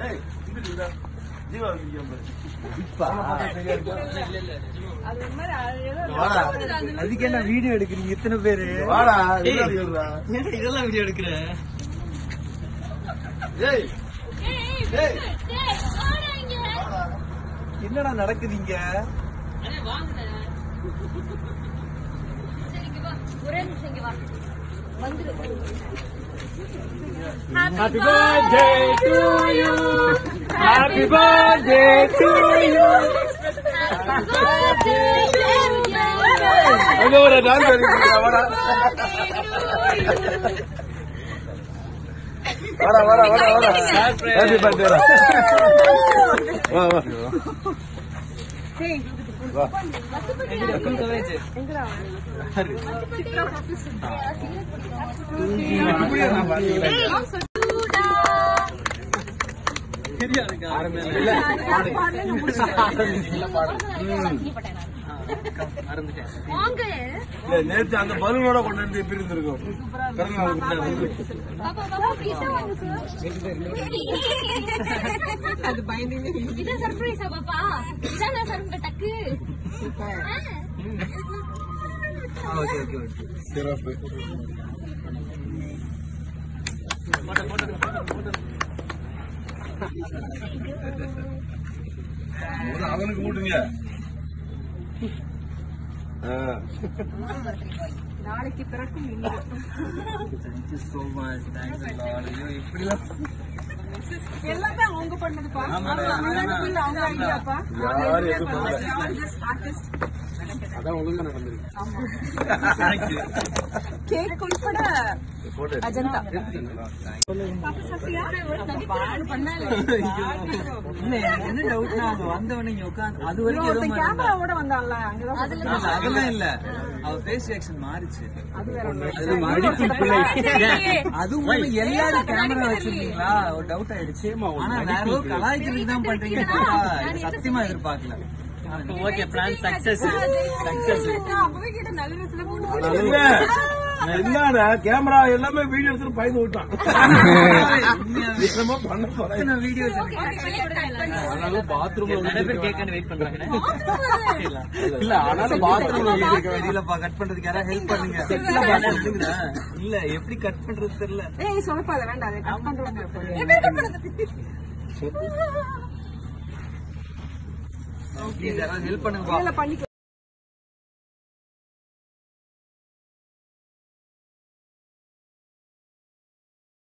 ஏய், இது இல்ல. ஜீவா வீடியோ பாரு. வாடா. அதுக்கு என்ன வீடியோ எடுக்கிறீங்க இத்தனை பேரு வாடா, என்ன சொல்றா? ஏன்டா இதெல்லாம் வீடியோ எடுக்கிற ஏய், ஏய். என்னடா நடக்குது இங்க ஒரே நிமிஷம் இங்க வா வந்துரு Happy birthday to you. Happy birthday to you. அங்க ஒரு dance ஆடிட்டு வாடா. வாடா, வாடா, வாடா, வாடா. Happy birthday டா. வா, வா. வா. இப்படியே நான் பாத்துக்கிறேன். வாங்க இல்ல, நேத்து அந்த பலூனோட கொண்டு வந்து எப்படி இருந்திருக்கும் பிறந்த நாள் கொடுத்தா பாப்பா பாப்பா பீஸா வாங்க அது பயந்து இது சர்ப்ரைஸா பாப்பா இதான சர்ப்ரைஸ் டக்கு ஓகே ஓகே ஓகே சிறப்பு முதல்ல அவனுக்கு மூட்டுங்க ஆ. Thank you so much thanks lord ஐயோ இப்படிலாம் எல்லாமே அவங்க பண்ணதுப்பா ஆமாடா, அவங்க ஆமா. அவங்க ஐடியாப்பா யாரும் எதுவும் பண்ணல. ஆர்டிஸ்ட் அதான் ஒழுங்கா நடந்திருக்கு தேங்க்யூ கேக் உள்பட போட்டோ எடுத்து. அஜந்தா இல்ல எனக்கு என்ன டவுட்னா அவங்க வந்தவொடனே இங்க உட்காந்து அது வரைக்கும் ஏதோ மாதிரி இருந்தா. கேமராவோட வந்தான்ல அங்கதான் இல்ல, அதெல்லாம் இல்ல அவ ஃபேஸ் ரியாக்ஷன் மாறிச்சு அது வேற ஒண்ணு. அதுவும் இல்லாம எல்லாரும் கேமரா வச்சிருந்தீங்களா ஒரு டவுட் ஆயிடுச்சு ஆனா வேற ஏதோ கலாய்க்கிறதுக்கு தான் பண்றீங்க சத்தியமா எதிர்பார்க்கல ஓகே பிளான் சக்சஸ் சக்சஸ் அப்பவே கிட்ட நல்ல ட்ரெஸ்ல போட்டு இல்ல, என்னடா கேமரா எல்லாமே வீடியோ எடுத்து பயந்து விட்டான் என்னமோ பண்ண போறேன் வீடியோஸ் ஆனாலும் பாத்ரூம்ல நிறைய பேர் கேட்க வெயிட் பண்றாங்க இல்ல ஆனாலும் பாத்ரூம்ல வெளியிலப்பா கட் பண்றதுக்கு யாராவது ஹெல்ப் பண்ணுங்க இல்ல எப்படி கட் பண்றது தெரியல ஏய் சொல்லப்பாத வேண்டாம் அதை கட் பண்றவங்க ப்ளீஸ் யாராவது ஹெல்ப் பண்ணுங்க இல்ல பண்ணிக்க